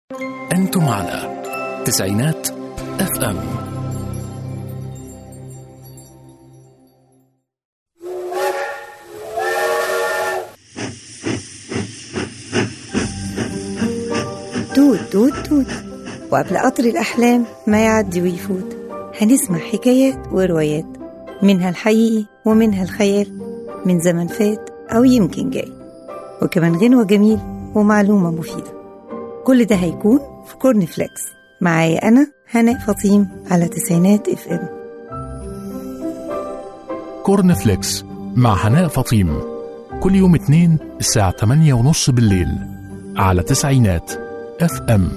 أنتم على تسعينات اف ام توت توت توت وقبل قطر الأحلام ما يعدي ويفوت هنسمع حكايات وروايات منها الحقيقي ومنها الخيال من زمن فات أو يمكن جاي وكمان غنوة جميل ومعلومة مفيدة كل ده هيكون في كورن فليكس معايا أنا هناء فطيم على تسعينات اف ام كورن فليكس مع هناء فطيم كل يوم اثنين الساعة 8 ونص بالليل على تسعينات اف ام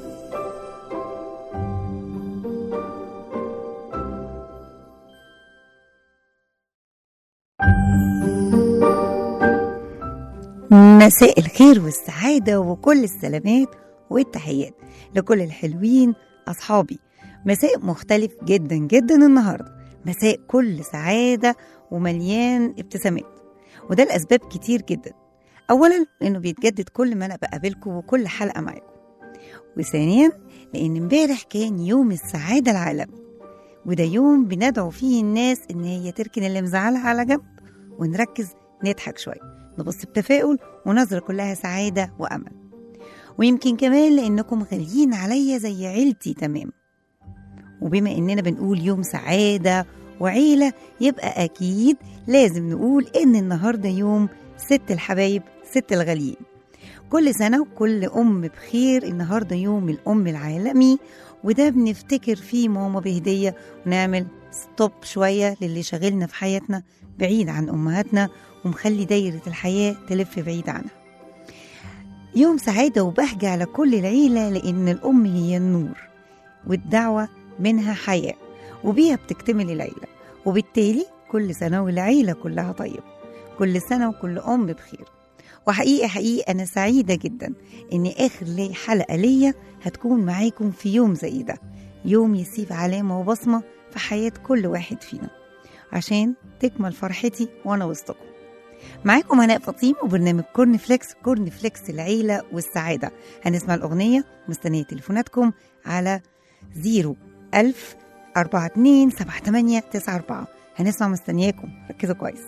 مساء الخير والسعادة وكل السلامات والتحيات لكل الحلوين أصحابي مساء مختلف جدا جدا النهاردة مساء كل سعادة ومليان ابتسامات وده لأسباب كتير جدا أولا لأنه بيتجدد كل ما أنا بقابلكم وكل حلقة معاكم وثانيا لأن امبارح كان يوم السعادة العالمي وده يوم بندعو فيه الناس إن هي تركن اللي مزعلها على جنب ونركز نضحك شوية نبص بتفاؤل ونظرة كلها سعادة وأمل ويمكن كمان لأنكم غاليين عليا زي عيلتي تمام وبما إننا بنقول يوم سعادة وعيلة يبقى أكيد لازم نقول إن النهاردة يوم ست الحبايب ست الغاليين كل سنة وكل أم بخير النهاردة يوم الأم العالمي وده بنفتكر فيه ماما بهدية ونعمل ستوب شوية للي شاغلنا في حياتنا بعيد عن أمهاتنا ومخلي دايرة الحياة تلف بعيد عنها يوم سعادة وبهجة على كل العيلة لأن الأم هي النور والدعوة منها حياة وبيها بتكتمل العيلة وبالتالي كل سنة والعيلة كلها طيبة كل سنة وكل أم بخير وحقيقة حقيقة أنا سعيدة جدا إن آخر لي حلقة ليا هتكون معاكم في يوم زي ده يوم يسيب علامة وبصمة في حياة كل واحد فينا عشان تكمل فرحتي وأنا وسطكم معاكم هناء فطيم وبرنامج كورن فليكس كورن فليكس العيلة والسعادة هنسمع الأغنية مستنية تليفوناتكم على 0 ألف أربعة اتنين سبعة تمانية تسعة أربعة هنسمع مستنياكم ركزوا كويس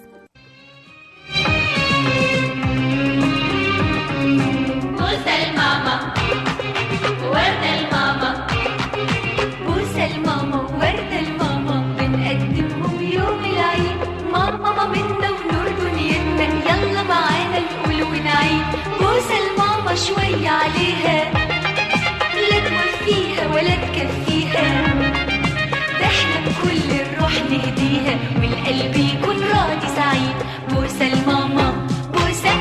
بوسة الماما وردة الماما بوسة الماما وردة الماما بنقدمهم يوم العيد ماما منا ونور دنيتنا يلا معانا نقول ونعيد بوسة الماما شوية عليها لا توفيها ولا تكفيها ده احنا بكل الروح نهديها والقلب يكون راضي سعيد بوسة الماما بوسة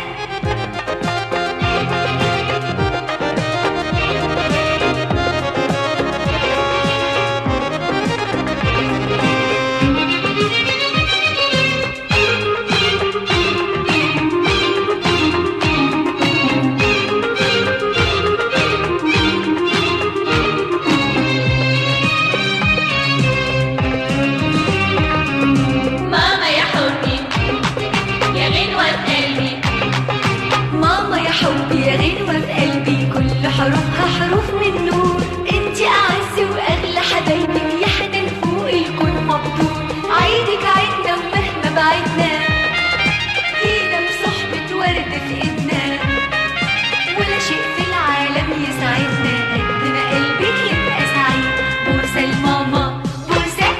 ماما يا حبي يا غنوة في قلبي ماما يا حبي يا غنوة في قلبي كل حروفها حروف من نور انتي أعز وأغلى حبايبي يا حنان فوق الكون مبدور عيدك عيدنا ومهما بعدنا جينا بصحبة ورد في ايدنا ولا شيء في العالم يسعدنا قد ما قلبك يبقى سعيد بوسة الماما بوسة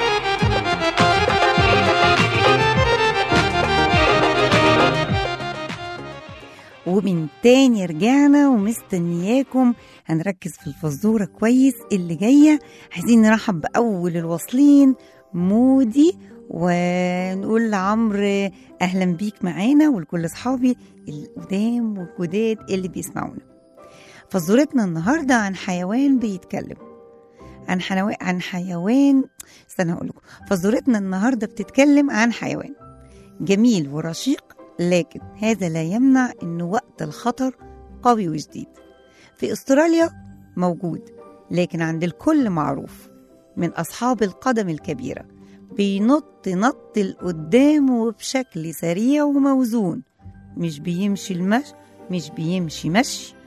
ومن تاني رجعنا ومستنياكم هنركز في الفزورة كويس اللي جاية عايزين نرحب بأول الواصلين مودي ونقول لعمرو أهلا بيك معانا ولكل أصحابي القدام والجداد اللي بيسمعونا فزورتنا النهاردة عن حيوان بيتكلم عن حيوان عن حيوان استنى هقول لكم فزورتنا النهارده بتتكلم عن حيوان جميل ورشيق لكن هذا لا يمنع انه وقت الخطر قوي وشديد في استراليا موجود لكن عند الكل معروف من اصحاب القدم الكبيره بينط نط لقدام وبشكل سريع وموزون مش بيمشي المشي مش بيمشي مشي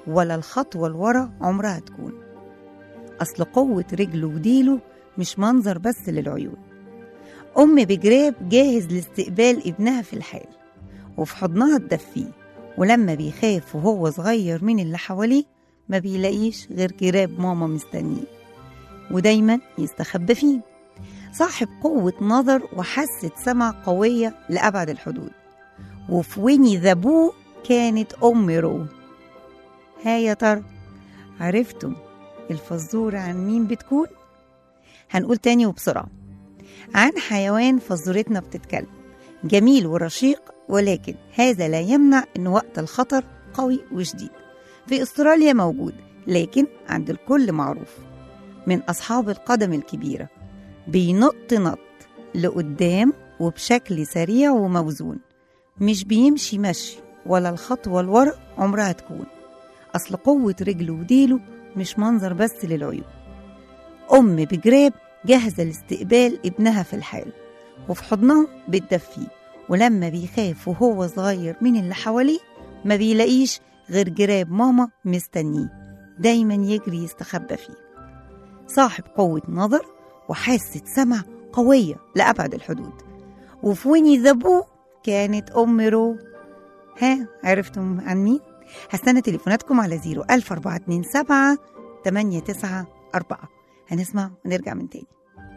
ولا الخطوة لورا عمرها تكون أصل قوة رجله وديله مش منظر بس للعيون أم بجراب جاهز لاستقبال ابنها في الحال وفي حضنها تدفيه ولما بيخاف وهو صغير من اللي حواليه ما بيلاقيش غير جراب ماما مستنيه ودايما يستخبى فيه صاحب قوة نظر وحاسة سمع قوية لأبعد الحدود وفي ويني ذابوه كانت أم رو ها يا ترى عرفتم الفزورة عن مين بتكون؟ هنقول تاني وبسرعة عن حيوان فزورتنا بتتكلم جميل ورشيق ولكن هذا لا يمنع أن وقت الخطر قوي وشديد في استراليا موجود لكن عند الكل معروف من أصحاب القدم الكبيرة بينط نط لقدام وبشكل سريع وموزون مش بيمشي مشي ولا الخطوة لورا عمرها تكون أصل قوة رجله وديله مش منظر بس للعيون أم بجراب جاهزة لاستقبال ابنها في الحال وفي حضنها بتدفيه ولما بيخاف وهو صغير من اللي حواليه ما بيلاقيش غير جراب ماما مستنيه دايما يجري يستخبى فيه صاحب قوة نظر وحاسة سمع قوية لأبعد الحدود وفي ويني ذابو كانت أم رو ها عرفتم عن مين؟ هستنى تليفوناتكم على 01427 894 هنسمع ونرجع من تاني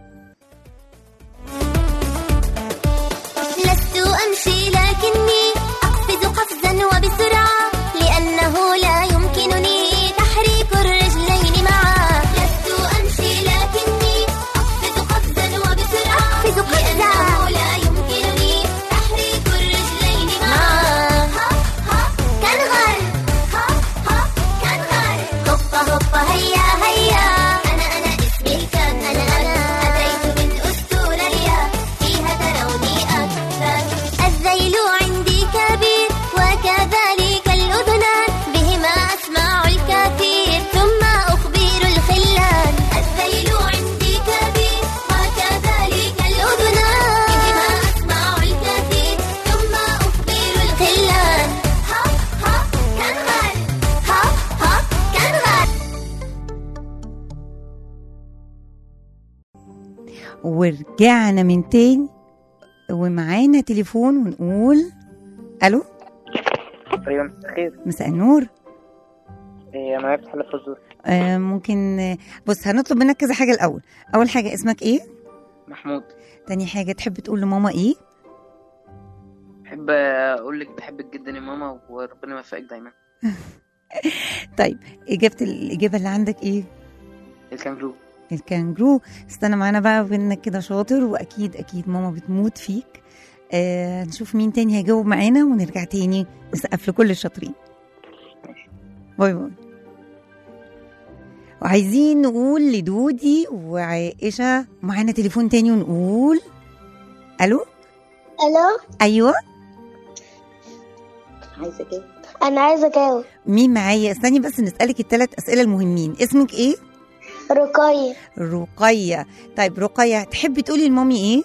لست أمشي لكني أقفز قفزا وبسرعة لأنه لا يمكنني تحريك الرجلين معا لست أمشي لكني أقفز قفزا وبسرعة أقفز قفزا لأنه لا يمكنني تحريك الرجلين معا كالغر كالغر هوبا هوبا هيا هيا أنا أنا اسمي كان أنا أنا أتيت من أستراليا فيها تروني أكثر الذيل عندي كبير وكذلك الأذنان بهما أسمع الكثير ثم أخبر الخلان الذيل عندي كبير وكذلك الأذنان بهما أسمع الكثير ثم أخبر الخلان ها ها كنغر ها ها كنغر ورجعنا من تاني ومعانا تليفون ونقول الو ايوه مساء الخير مساء النور إيه، انا عرفت حل الفزور آه ممكن آه، بص هنطلب منك كذا حاجه الاول اول حاجه اسمك ايه محمود تاني حاجه تحب تقول لماما ايه بحب اقول لك بحبك جدا يا ماما وربنا يوفقك دايما طيب اجابه الاجابه اللي عندك ايه الكانجرو الكانجرو استنى معانا بقى بانك كده شاطر واكيد اكيد ماما بتموت فيك آه نشوف مين تاني هيجاوب معانا ونرجع تاني نسقف لكل الشاطرين باي باي وعايزين نقول لدودي وعائشة معانا تليفون تاني ونقول الو ألو ايوه عايزه كده أنا عايزة أجاوب مين معايا استني بس نسألك الثلاث أسئلة المهمين اسمك ايه رقية رقية طيب رقية تحبي تقولي لمامي ايه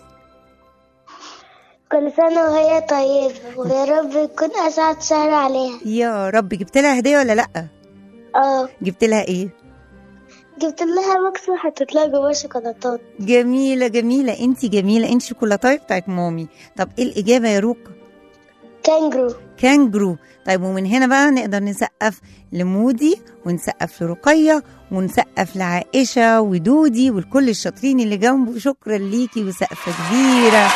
كل سنة وهي طيبة ويا رب يكون أسعد شهر عليها يا رب جبت لها هدية ولا لا اه جبت لها ايه جبت لها بوكس وحطيت لها جواه شوكولاتات جميلة جميلة انت جميلة انت شوكولاتاية بتاعت مامي طب ايه الإجابة يا روكا كانجرو كانجرو طيب ومن هنا بقى نقدر نسقف لمودي ونسقف لرقية ونسقف لعائشة ودودي والكل الشاطرين اللي جنبه شكرا ليكي وسقفة كبيرة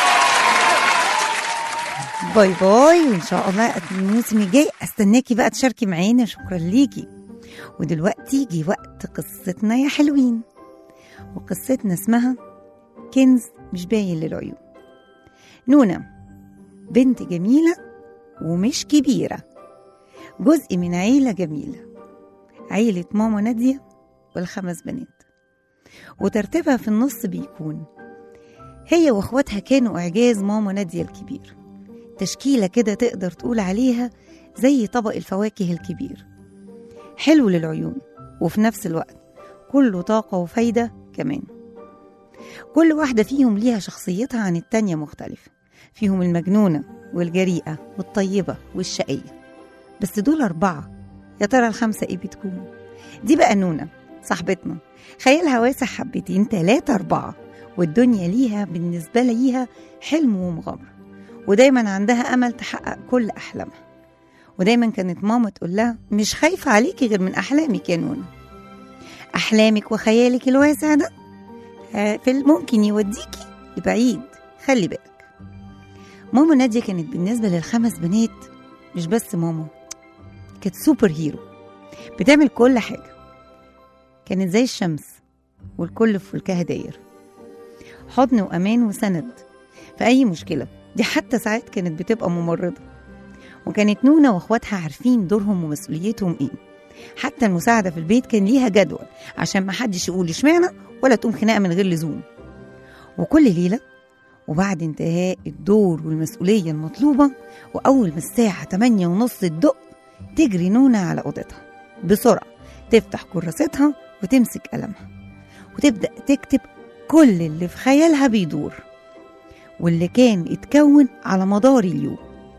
باي باي وان شاء الله الموسم الجاي استناكي بقى تشاركي معانا شكرا ليكي ودلوقتي جه وقت قصتنا يا حلوين وقصتنا اسمها كنز مش باين للعيون نونا بنت جميلة ومش كبيرة جزء من عيلة جميلة عيلة ماما نادية والخمس بنات وترتيبها في النص بيكون هي واخواتها كانوا إعجاز ماما نادية الكبير تشكيلة كده تقدر تقول عليها زي طبق الفواكه الكبير حلو للعيون وفي نفس الوقت كله طاقة وفايدة كمان كل واحدة فيهم ليها شخصيتها عن التانية مختلفة فيهم المجنونة والجريئة والطيبة والشقية بس دول أربعة يا ترى الخمسة إيه بتكون دي بقى نونة صاحبتنا خيالها واسع حبتين تلاتة أربعة والدنيا ليها بالنسبة ليها حلم ومغامرة ودايما عندها أمل تحقق كل أحلامها ودايما كانت ماما تقول لها مش خايفة عليكي غير من أحلامك يا نونة أحلامك وخيالك الواسع ده آه، في ممكن يوديكي لبعيد خلي بالك ماما نادية كانت بالنسبة للخمس بنات مش بس ماما كانت سوبر هيرو بتعمل كل حاجة كانت زي الشمس والكل في فلكها داير حضن وأمان وسند في أي مشكلة دي حتى ساعات كانت بتبقى ممرضة وكانت نونة واخواتها عارفين دورهم ومسؤوليتهم ايه حتى المساعدة في البيت كان ليها جدول عشان ما حدش يقول اشمعنى ولا تقوم خناقة من غير لزوم وكل ليلة وبعد انتهاء الدور والمسؤولية المطلوبة وأول ما الساعة 8 ونص تدق تجري نونة على أوضتها بسرعة تفتح كراستها وتمسك قلمها وتبدأ تكتب كل اللي في خيالها بيدور واللي كان اتكون على مدار اليوم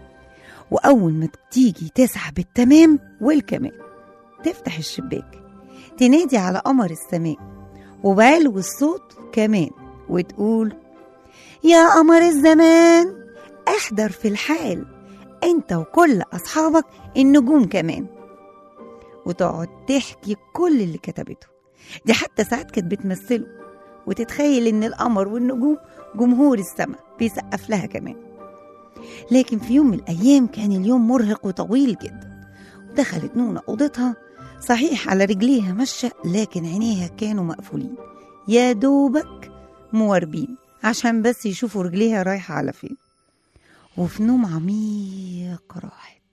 وأول ما تيجي تسعى بالتمام والكمال تفتح الشباك تنادي على قمر السماء وبعلو الصوت كمان وتقول يا قمر الزمان احضر في الحال انت وكل اصحابك النجوم كمان وتقعد تحكي كل اللي كتبته دي حتى ساعات كانت بتمثله وتتخيل ان القمر والنجوم جمهور السماء بيسقف لها كمان لكن في يوم من الايام كان اليوم مرهق وطويل جدا ودخلت نونة اوضتها صحيح على رجليها ماشية لكن عينيها كانوا مقفولين يا دوبك مواربين عشان بس يشوفوا رجليها رايحة على فين وفي نوم عميق راحت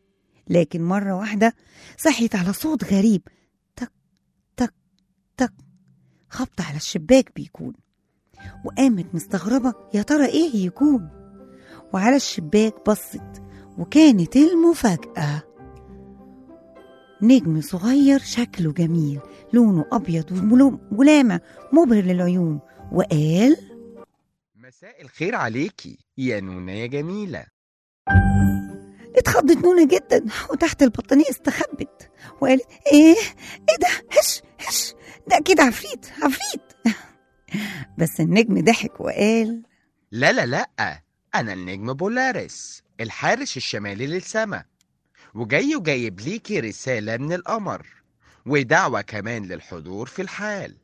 لكن مرة واحدة صحيت على صوت غريب تك تك تك خبط على الشباك بيكون وقامت مستغربة يا ترى ايه يكون وعلى الشباك بصت وكانت المفاجأة نجم صغير شكله جميل لونه أبيض وملو- ولامع مبهر للعيون وقال مساء الخير عليكي يا نونة يا جميلة اتخضت نونة جدا وتحت البطانية استخبت وقالت ايه ايه ده هش هش ده اكيد عفريت عفريت بس النجم ضحك وقال لا لا لا أنا النجم بولاريس الحارس الشمالي للسما وجاي وجايب ليكي رسالة من القمر ودعوة كمان للحضور في الحال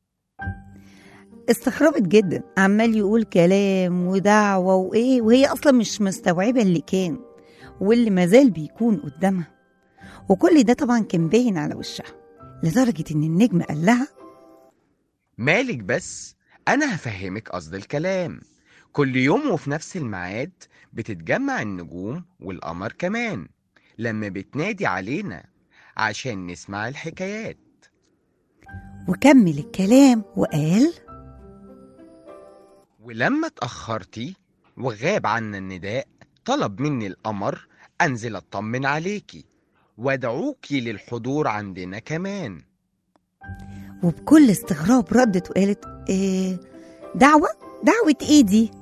استغربت جدا عمال يقول كلام ودعوة وإيه وهي أصلا مش مستوعبة اللي كان واللي مازال بيكون قدامها وكل ده طبعا كان باين على وشها لدرجة إن النجم قال لها مالك بس أنا هفهمك قصد الكلام كل يوم وفي نفس الميعاد بتتجمع النجوم والقمر كمان لما بتنادي علينا عشان نسمع الحكايات وكمل الكلام وقال ولما اتأخرتي وغاب عنا النداء طلب مني القمر أنزل أطمن عليكي وادعوكي للحضور عندنا كمان وبكل استغراب ردت وقالت إيه دعوة دعوة إيه دي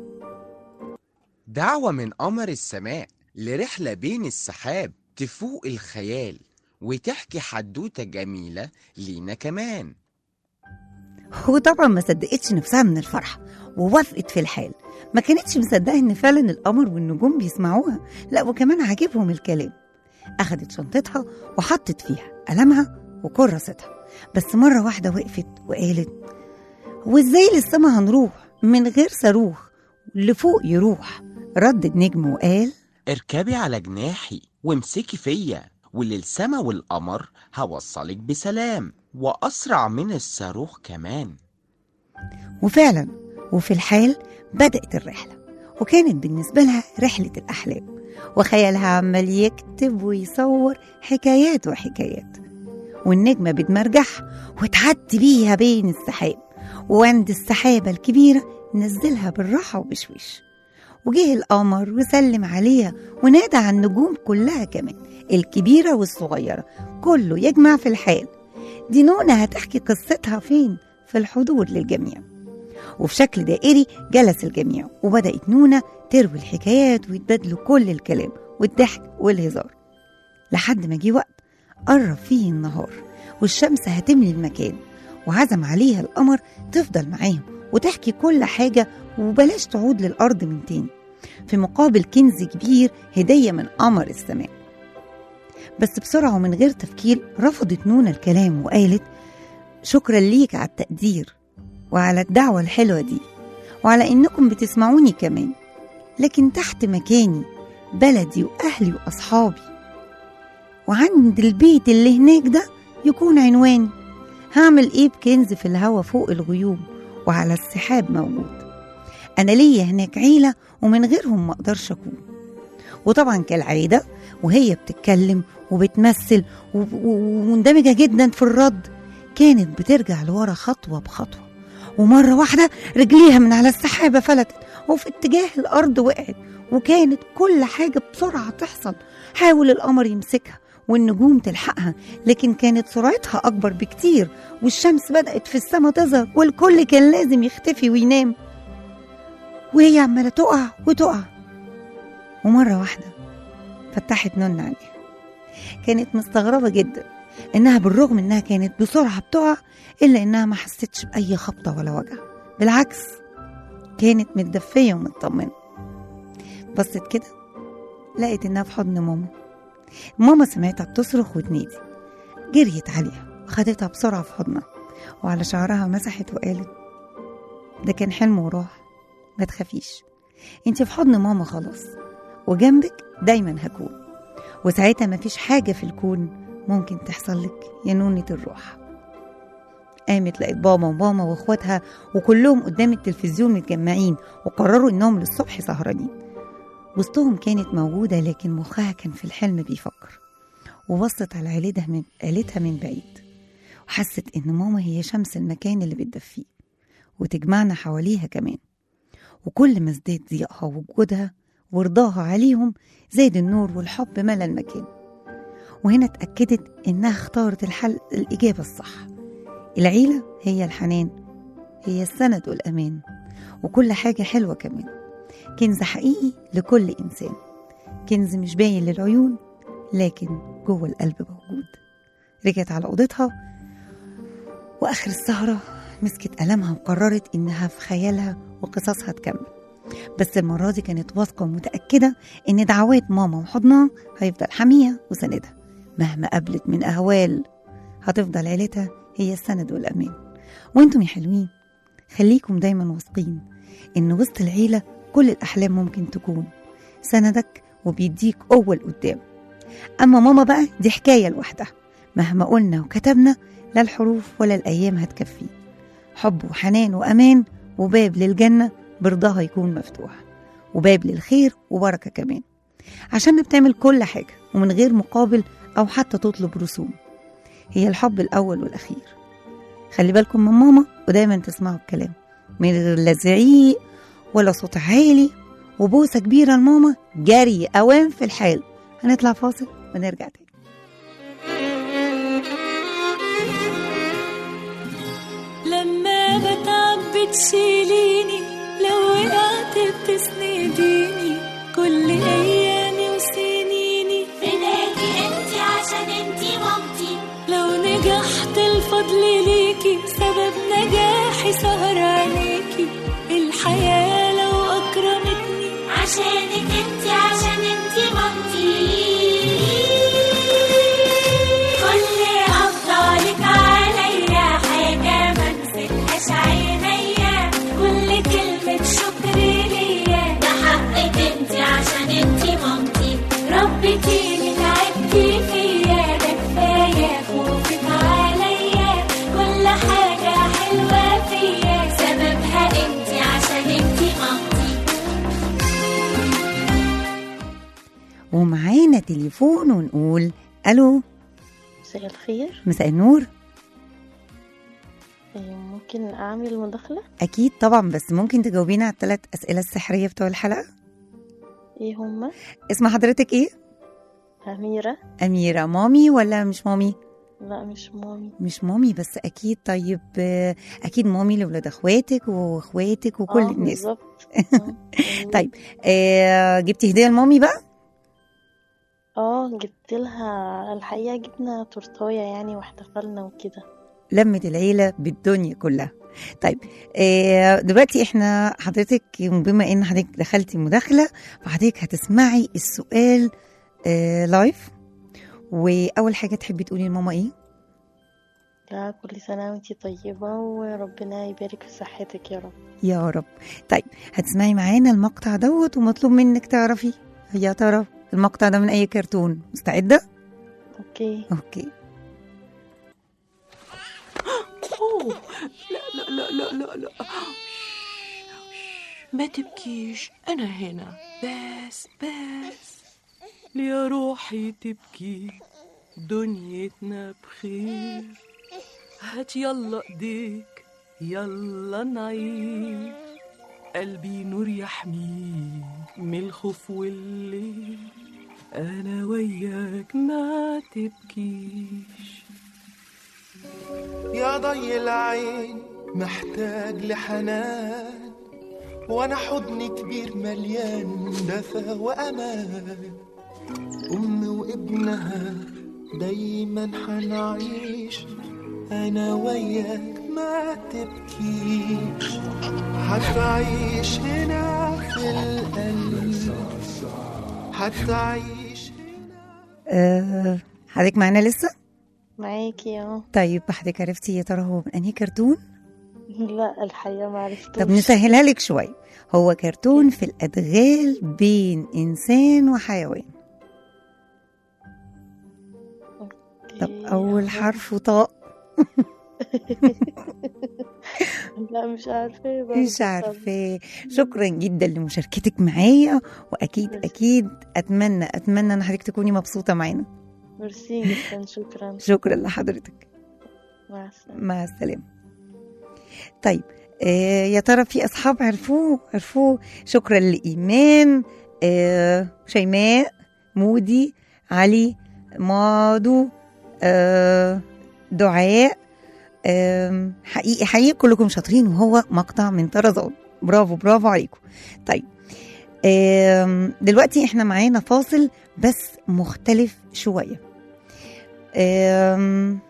دعوة من قمر السماء لرحلة بين السحاب تفوق الخيال وتحكي حدوتة جميلة لينا كمان وطبعا ما صدقتش نفسها من الفرحة ووافقت في الحال ما كانتش مصدقة إن فعلا القمر والنجوم بيسمعوها لا وكمان عاجبهم الكلام أخدت شنطتها وحطت فيها قلمها وكراستها بس مرة واحدة وقفت وقالت وإزاي للسما هنروح من غير صاروخ اللي فوق يروح رد النجم وقال اركبي على جناحي وامسكي فيا وللسما والقمر هوصلك بسلام وأسرع من الصاروخ كمان وفعلا وفي الحال بدأت الرحلة وكانت بالنسبة لها رحلة الأحلام وخيالها عمال يكتب ويصور حكايات وحكايات والنجمة بتمرجحها وتعدي بيها بين السحاب وعند السحابة الكبيرة نزلها بالراحة وبشويش وجه القمر وسلم عليها ونادى على النجوم كلها كمان الكبيرة والصغيرة كله يجمع في الحال دي نونة هتحكي قصتها فين في الحضور للجميع وفي شكل دائري جلس الجميع وبدأت نونة تروي الحكايات ويتبادلوا كل الكلام والضحك والهزار لحد ما جه وقت قرب فيه النهار والشمس هتملي المكان وعزم عليها القمر تفضل معاهم وتحكي كل حاجة وبلاش تعود للأرض من تاني في مقابل كنز كبير هدية من قمر السماء بس بسرعة ومن غير تفكير رفضت نونا الكلام وقالت شكرا ليك على التقدير وعلى الدعوة الحلوة دي وعلى إنكم بتسمعوني كمان لكن تحت مكاني بلدي وأهلي وأصحابي وعند البيت اللي هناك ده يكون عنواني هعمل إيه بكنز في الهوا فوق الغيوم وعلى السحاب موجود أنا ليا هناك عيلة ومن غيرهم ما أقدرش أكون وطبعا كالعادة وهي بتتكلم وبتمثل و- و- ومندمجة جدا في الرد كانت بترجع لورا خطوة بخطوة ومرة واحدة رجليها من على السحابة فلتت وفي اتجاه الأرض وقعت وكانت كل حاجة بسرعة تحصل حاول القمر يمسكها والنجوم تلحقها لكن كانت سرعتها أكبر بكتير والشمس بدأت في السماء تظهر والكل كان لازم يختفي وينام وهي عمالة تقع وتقع ومرة واحدة فتحت نون عليها كانت مستغربة جدا إنها بالرغم إنها كانت بسرعة بتقع إلا إنها ما حستش بأي خبطة ولا وجع بالعكس كانت متدفية ومطمنة بصت كده لقت إنها في حضن ماما ماما سمعتها بتصرخ وتنادي جريت عليها وخدتها بسرعة في حضنها وعلى شعرها مسحت وقالت ده كان حلم وراح ما تخافيش انت في حضن ماما خلاص وجنبك دايما هكون وساعتها مفيش حاجة في الكون ممكن تحصل لك يا نونة الروح قامت لقيت بابا وماما واخواتها وكلهم قدام التلفزيون متجمعين وقرروا انهم للصبح سهرانين وسطهم كانت موجودة لكن مخها كان في الحلم بيفكر وبصت على عيلتها من عيلتها من بعيد وحست إن ماما هي شمس المكان اللي بتدفيه وتجمعنا حواليها كمان وكل ما ازداد ضيقها ووجودها ورضاها عليهم زاد النور والحب ملا المكان وهنا اتأكدت إنها اختارت الحل الإجابة الصح العيلة هي الحنان هي السند والأمان وكل حاجة حلوة كمان كنز حقيقي لكل إنسان كنز مش باين للعيون لكن جوه القلب موجود رجعت على أوضتها وآخر السهرة مسكت قلمها وقررت إنها في خيالها وقصصها تكمل بس المرة دي كانت واثقة ومتأكدة إن دعوات ماما وحضنها هيفضل حاميها وسندها مهما قابلت من أهوال هتفضل عيلتها هي السند والأمان وانتم يا حلوين خليكم دايما واثقين إن وسط العيلة كل الأحلام ممكن تكون سندك وبيديك قوة لقدام أما ماما بقى دي حكاية لوحدها مهما قلنا وكتبنا لا الحروف ولا الأيام هتكفيه حب وحنان وأمان وباب للجنة برضاها يكون مفتوح وباب للخير وبركة كمان عشان بتعمل كل حاجة ومن غير مقابل أو حتى تطلب رسوم هي الحب الأول والأخير خلي بالكم من ماما ودايما تسمعوا الكلام من غير لا زعيق ولا صوت عالي وبوسة كبيرة لماما جري أوام في الحال هنطلع فاصل ونرجع تاني لما بتعب بتشيليني لو وقعت بتسنديني كل ايامي وسنيني فداكي انتي عشان انتي مامتي لو نجحت الفضل ليكي سبب نجاحي سهر عليكي الحياة لو أكرمتني عشانك انتي عشان انتي مامتي كل افضالك عليا حاجة ما نسيتهاش عينيا كل كلمة شكر ليا ده حقك انتي عشان انتي مامتي ربيتيني تعبتي فيا ده كفاية خوفك عليا كل حاجة حلوة فيا سببها انتي عشان انتي مامتي ومعانا تليفون ونقول ألو مساء الخير مساء النور إيه، ممكن أعمل مداخلة أكيد طبعا بس ممكن تجاوبينا على الثلاث أسئلة السحرية بتوع الحلقة إيه هما اسم حضرتك إيه؟ أميرة أميرة مامي ولا مش مامي؟ لا مش مامي مش مامي بس أكيد طيب آه، أكيد مامي لولاد أخواتك وأخواتك وكل آه، الناس بالظبط آه، طيب آه، جبتي هدية لمامي بقى؟ اه جبت لها الحقيقة جبنا تورتاية يعني واحتفلنا وكده لمت العيلة بالدنيا كلها طيب آه، دلوقتي احنا حضرتك بما ان حضرتك دخلتي مداخلة فحضرتك هتسمعي السؤال آه، لايف واول حاجة تحبي تقولي لماما ايه لا كل سنة وانتي طيبة وربنا يبارك في صحتك يا رب يا رب طيب هتسمعي معانا المقطع دوت ومطلوب منك تعرفي يا ترى المقطع ده من اي كرتون مستعدة اوكي اوكي أوه لا لا لا لا لا لا ما تبكيش أنا هنا بس بس يا روحي تبكي دنيتنا بخير هات يلا ايديك يلا نعيش قلبي نور يحميه من الخوف والليل أنا وياك ما تبكيش يا ضي العين محتاج لحنان وانا حضني كبير مليان دفى وامان ام وابنها دايما حنعيش انا وياك ما تبكيش هتعيش هنا في القلب هتعيش آه، حضرتك معانا لسه معاكي اه طيب حضرتك عرفتي يا ترى هو من انهي كرتون لا الحقيقة ما عرفتوش طب نسهلها لك شوية هو كرتون في الأدغال بين إنسان وحيوان طب أول حرف طاء لا مش عارفة برضه مش عارفة شكرا جدا لمشاركتك معايا وأكيد أكيد أتمنى أتمنى إن حضرتك تكوني مبسوطة معانا ميرسي جدا شكرا شكرا لحضرتك مع السلامة مع السلامة طيب آه يا ترى في أصحاب عرفوه عرفوه شكرا لإيمان آه شيماء مودي علي مادو آه دعاء آم، حقيقي حقيقي كلكم شاطرين وهو مقطع من طرزان برافو برافو عليكم طيب آم، دلوقتي احنا معانا فاصل بس مختلف شوية آم،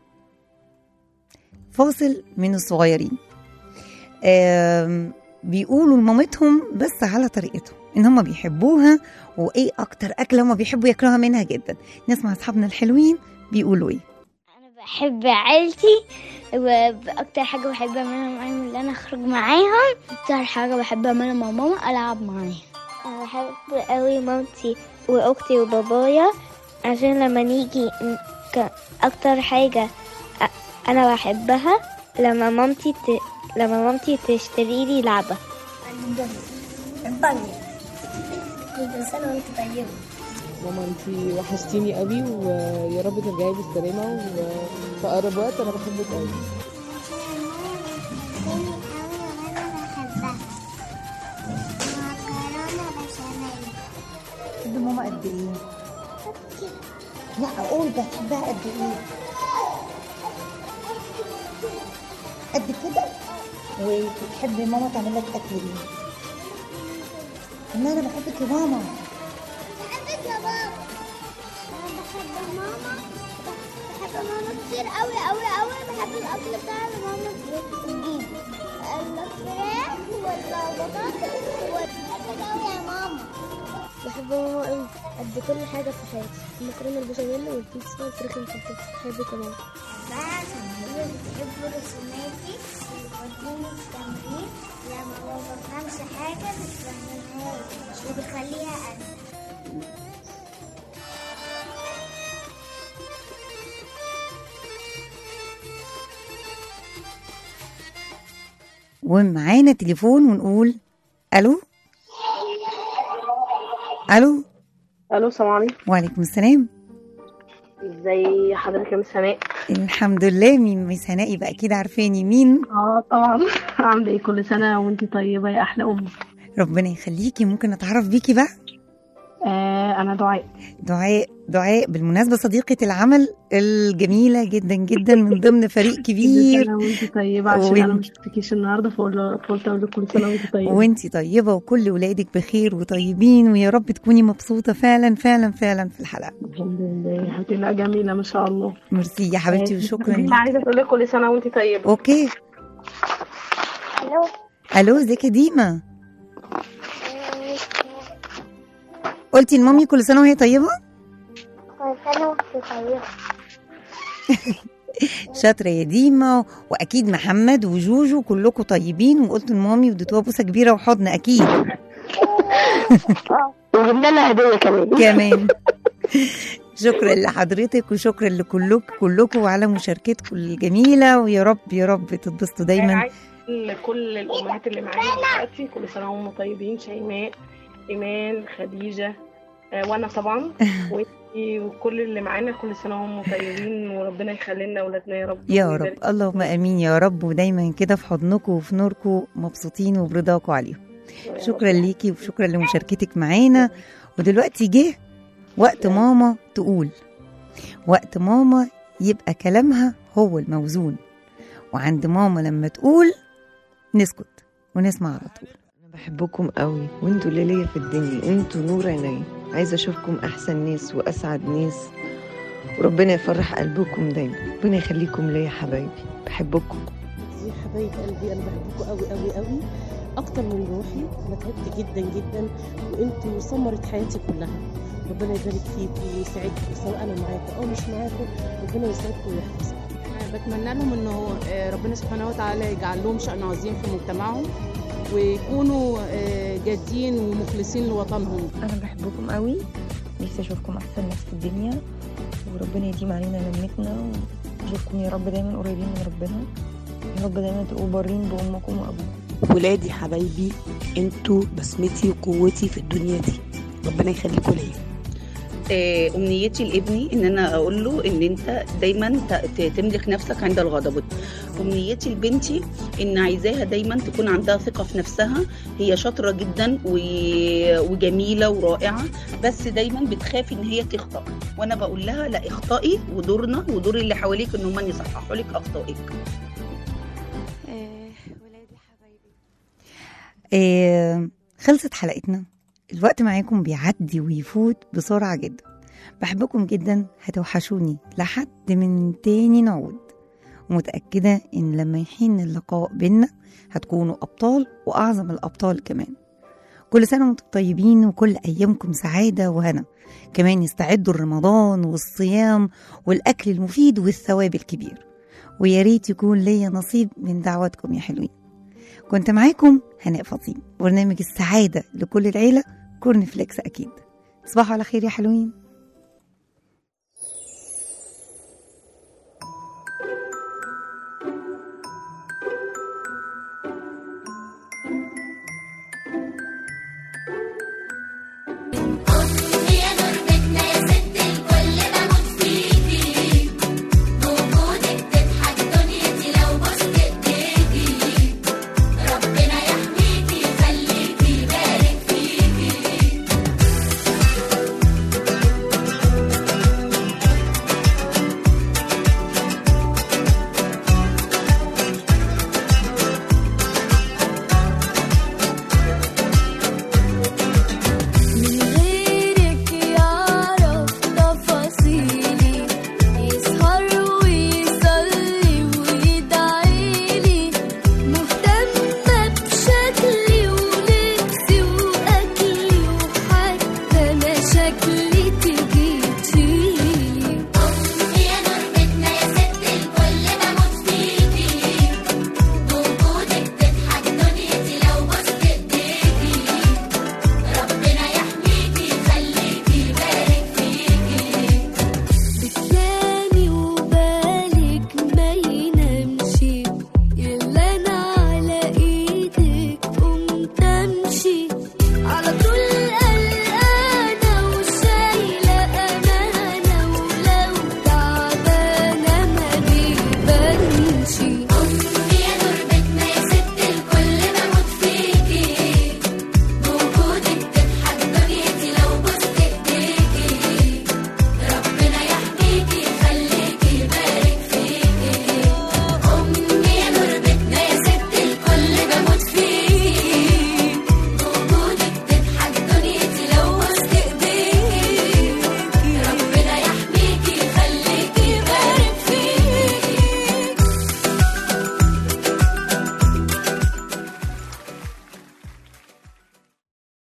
فاصل من الصغيرين آم، بيقولوا لمامتهم بس على طريقتهم ان هم بيحبوها وايه اكتر اكله هم بيحبوا ياكلوها منها جدا نسمع اصحابنا الحلوين بيقولوا ايه بحب عيلتي واكتر حاجه بحب اعملها معاهم اللي انا اخرج معاهم اكتر حاجه بحب اعملها مع ماما العب معاهم انا بحب قوي مامتي واختي وبابايا عشان لما نيجي ن- ك- اكتر حاجه أ- انا بحبها لما مامتي ت... لما مامتي تشتري لي لعبه البني كل سنه وانت طيبه ماما انتي وحشتيني قوي ويا رب ترجعي بالسلامة وفي أقرب وقت أنا بحبك قوي بتحب ماما قد ايه؟ لا اقول بتحبها قد ايه؟ قد كده؟ وبتحب ماما تعمل لك اكل ايه؟ ان انا بحبك يا ماما بحبك يا بابا انا بحب ماما بحب ماما كتير قوي قوي قوي بحب الاكل بتاع اللي ماما بتجيبه الفراخ ولا بطاطس بحبك قوي يا ماما بحب ماما قوي قد كل حاجه في حياتي المكرونه البشاميل والبيتزا والفراخ المفتوحه بحبك يا ماما بحب بتحب رسوماتي وتوديني التمرين لما ما بفهمش حاجه بتفهمها لي وبخليها انا ومعانا تليفون ونقول الو الو الو السلام عليكم وعليكم السلام ازي حضرتك يا مس سناء الحمد لله مين ميس هناء يبقى اكيد عارفاني مين اه طبعا عامله ايه كل سنه وانت طيبه يا احلى ام ربنا يخليكي ممكن اتعرف بيكي بقى آه انا دعاء دعاء دعاء بالمناسبة صديقة العمل الجميلة جدا جدا من ضمن فريق كل كبير سنة وانت طيبة عشان انا وانت- ما شفتكيش النهارده فقول- فقلت اقول لك كل سنة وانت طيبة وانتي طيبة وكل ولادك بخير وطيبين ويا رب تكوني مبسوطة فعلا فعلا فعلا في الحلقة الحمد لله يا حبيبتي لا جميلة ما شاء الله ميرسي يا حبيبتي وشكرا انا ليك عايزة اقول لك كل سنة وانت طيبة اوكي الو الو ازيك يا ديما قلتي لمامي كل سنة وهي طيبة كل سنة وانت طيبة شاطرة يا ديما واكيد محمد وجوجو كلكم طيبين وقلت لمامي واديتوها بوسة كبيرة وحضن اكيد وجبنا لها هدية كمان كمان شكرا لحضرتك وشكرا لكلكم كلكم وعلى مشاركتكم الجميلة ويا رب يا رب تتبسطوا دايما عايزة لكل الامهات اللي معانا دلوقتي كل سنة وهم طيبين شيماء ايمان خديجة آه، وانا طبعا وانتي وكل اللي معانا كل سنة وهم طيبين وربنا يخلي لنا اولادنا يا رب يا رب ويبارك اللهم امين يا رب ودايما كده في حضنكم وفي نوركم مبسوطين وبرضاكم عليهم شكرا ليكي وشكرا لمشاركتك معانا ودلوقتي جه وقت ماما تقول وقت ماما يبقى كلامها هو الموزون وعند ماما لما تقول نسكت ونسمع على طول بحبكم قوي وانتوا اللي ليا في الدنيا انتوا نور عيني عايزه اشوفكم احسن ناس واسعد ناس وربنا يفرح قلبكم دايما ربنا يخليكم ليا حبايبي بحبكم يا حبايب قلبي انا بحبكم قوي قوي قوي اكتر من روحي انا تعبت جدا جدا وانتوا ثمرة حياتي كلها ربنا يبارك فيكم ويسعدكم سواء انا معاكم او مش معاكم ربنا يسعدكم ويحفظكم بتمنى لهم انه آه، ربنا سبحانه وتعالى يجعل لهم شأن عظيم في مجتمعهم ويكونوا آه، جادين ومخلصين لوطنهم انا بحبكم قوي نفسي اشوفكم احسن ناس في الدنيا وربنا يديم علينا لمتنا ونشوفكم يا رب دايما قريبين من ربنا يا رب دايما تبقوا بارين بامكم وابوكم ولادي حبايبي انتوا بسمتي وقوتي في الدنيا دي ربنا يخليكم ليا آه، امنيتي لابني ان انا اقول له ان انت دايما ت- ت- تملك نفسك عند الغضب امنيتي لبنتي ان عايزاها دايما تكون عندها ثقه في نفسها هي شاطره جدا و- وجميله ورائعه بس دايما بتخاف ان هي تخطا وانا بقول لها لا اخطئي ودورنا ودور اللي حواليك ان هم يصححوا لك اخطائك آه خلصت حلقتنا الوقت معاكم بيعدي ويفوت بسرعة جدا بحبكم جدا هتوحشوني لحد من تاني نعود ومتأكدة إن لما يحين اللقاء بينا هتكونوا أبطال وأعظم الأبطال كمان كل سنة وانتم طيبين وكل أيامكم سعادة وهنا كمان يستعدوا رمضان والصيام والأكل المفيد والثواب الكبير ويا ريت يكون ليا نصيب من دعواتكم يا حلوين كنت معاكم هناء فطيم برنامج السعادة لكل العيلة كورن فليكس أكيد تصبحوا على خير يا حلوين